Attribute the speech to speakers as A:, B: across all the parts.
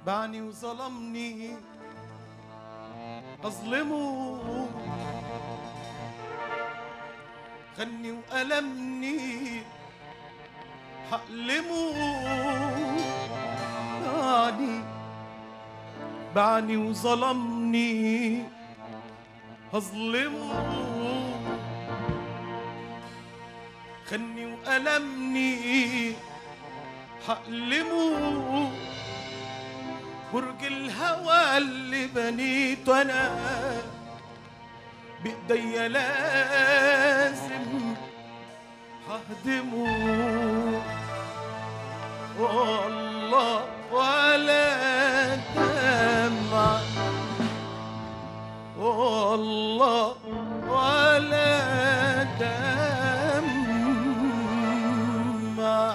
A: باعني وظلمني أظلمه خني وألمني حألمه باعني باعني وظلمني هظلمه خني وألمني حألمه برج الهوى اللي بنيته أنا بإيديا لازم ههدمه والله ولا دمع والله ولا دمع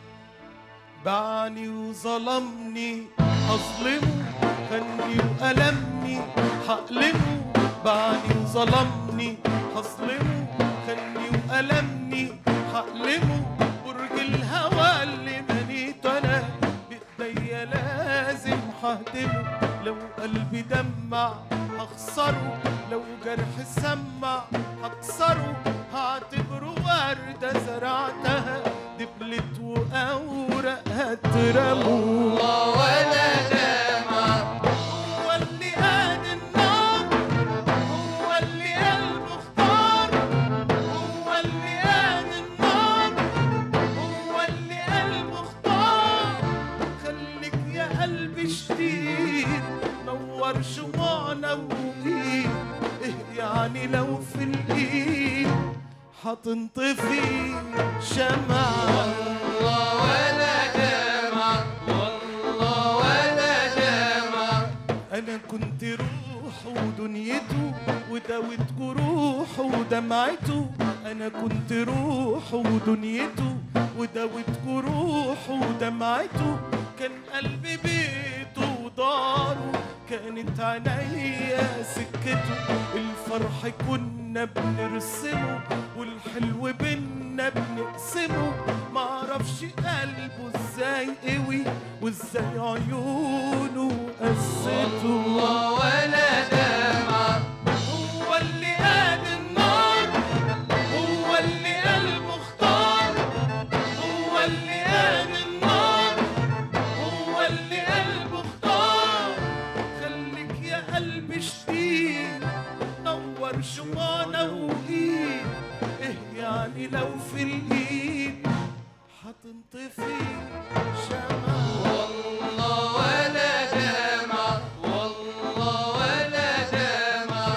A: باعني وظلمني أظلمه خني وألمني حألمه باعني وظلمني هظلمه خني وألمني حألمه برج الهوى اللي بنيته أنا بإيديا لازم ههدمه لو قلبي دمع هخسره لو جرح سمع هكسره هعتبره وردة زرعتها دبلت وأوراقها اترموا
B: ولا دمع
A: هو اللي قاد النار هو اللي قلبه اختار هو اللي قاد النار هو اللي قلبه اختار خليك يا قلبي شديد نور شموعنا وايد ايه يعني لو في الايد هتنطفي شمعة
B: والله ولا دمع والله ولا دمع
A: انا كنت روحه ودنيته وداوت جروحه ودمعته انا كنت روحه ودنيته وداوت جروحه ودمعته كان قلبي بيته وداره كانت عينيا سكته الفرح كنا بنرسمه والحلو بينا بنقسمه معرفش قلبه ازاي قوي وازاي عيونه قسته
B: والله ولا دمع
A: هو اللي قاد النار هو اللي قلبه اختار هو اللي قاد النار هو اللي قلبه اختار خليك يا قلبي شديد نور شمعنا وايد ايه يعني لو في الايد هتنطفي شمعة
B: والله ولا دمع والله ولا دمع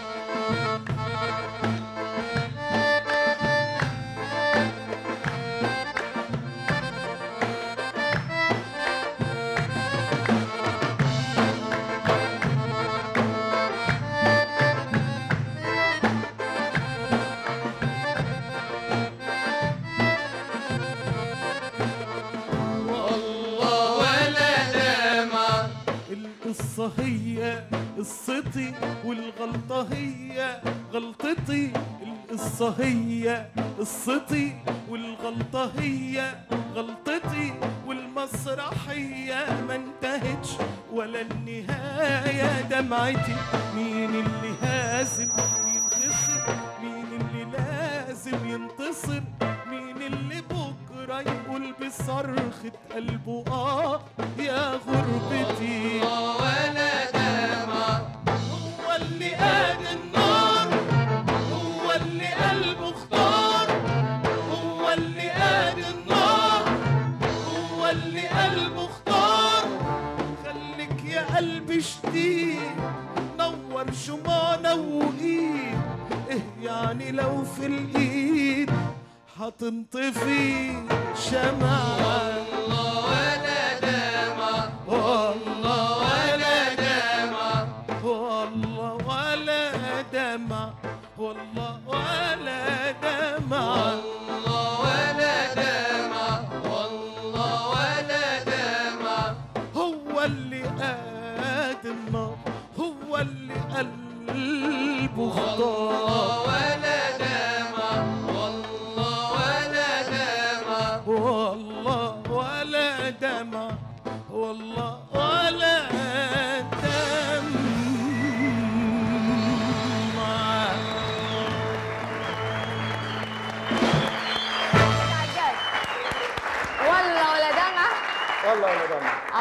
B: والله ولا دمع
A: القصة هي قصتي والغلطة هي غلطتي القصة هي قصتي والغلطة هي غلطتي والمسرحية ما انتهتش ولا النهاية دمعتي مين اللي هازم مين خسر مين اللي لازم ينتصر مين اللي بكرة يقول بصرخة قلبه آه يا غربتي
B: والله ولا دمع
A: هو اللي قاد النار هو اللي قلبه اختار هو اللي قاد النار هو اللي قلبه اختار خليك يا قلبي شديد نور شمعنا وايد ايه يعني لو في الايد هتنطفي شمعة
B: والله ولا دمع
A: والله
B: ولا دمع
A: والله ولا دمع والله ولا دمع
B: والله ولا دمع والله ولا دمع
A: هو اللي قاد النار هو اللي قلبه اختار
B: والله ولا دمع والله ولا دمع
A: والله ولا دمع والله ولا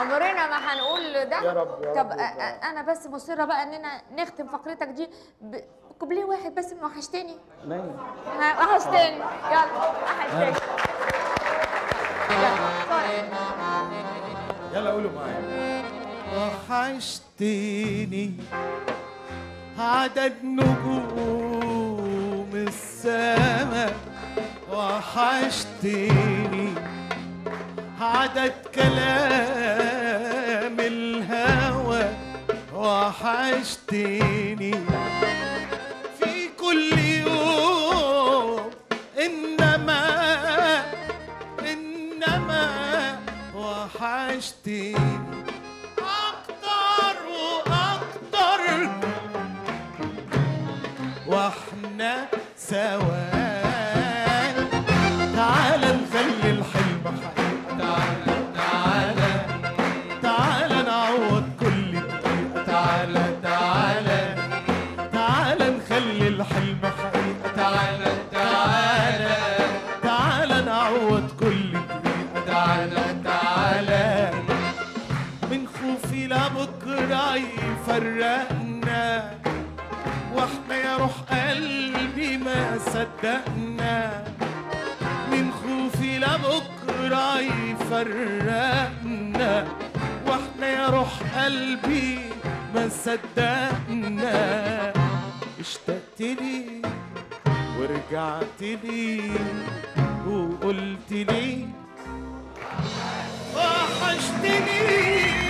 C: عمرنا ما هنقول ده
D: يا رب، يا
C: طب
D: رب
C: أ- أ- انا بس مصره بقى اننا نختم فقرتك دي ب- بكوبليه واحد بس من وحشتني
D: نايم
C: ها، وحشتني يلا وحشتني يلا سوري.
A: يلا قولوا معايا وحشتني عدد نجوم السماء وحشتني عدد كلام الهوى وحشتني في كل يوم إنما إنما وحشتني أكتر وأكتر واحنا سوا تعال نخلي الحلم حقيقة
B: تعالى تعالى
A: تعال نعوض كل دقيقة تعالى تعالى تعال نخلي الحلم حقيقة
B: تعالى تعالى
A: تعال نعوض كل دقيقة
B: تعالى تعالى
A: من خوفي لبكرة يفرقنا واحنا يا روح قلبي ما صدقنا من خوفي لبكرة يفرقنا واحنا يا روح قلبي ما صدقنا اشتقت لي ورجعت لي وقلت لي وحشتني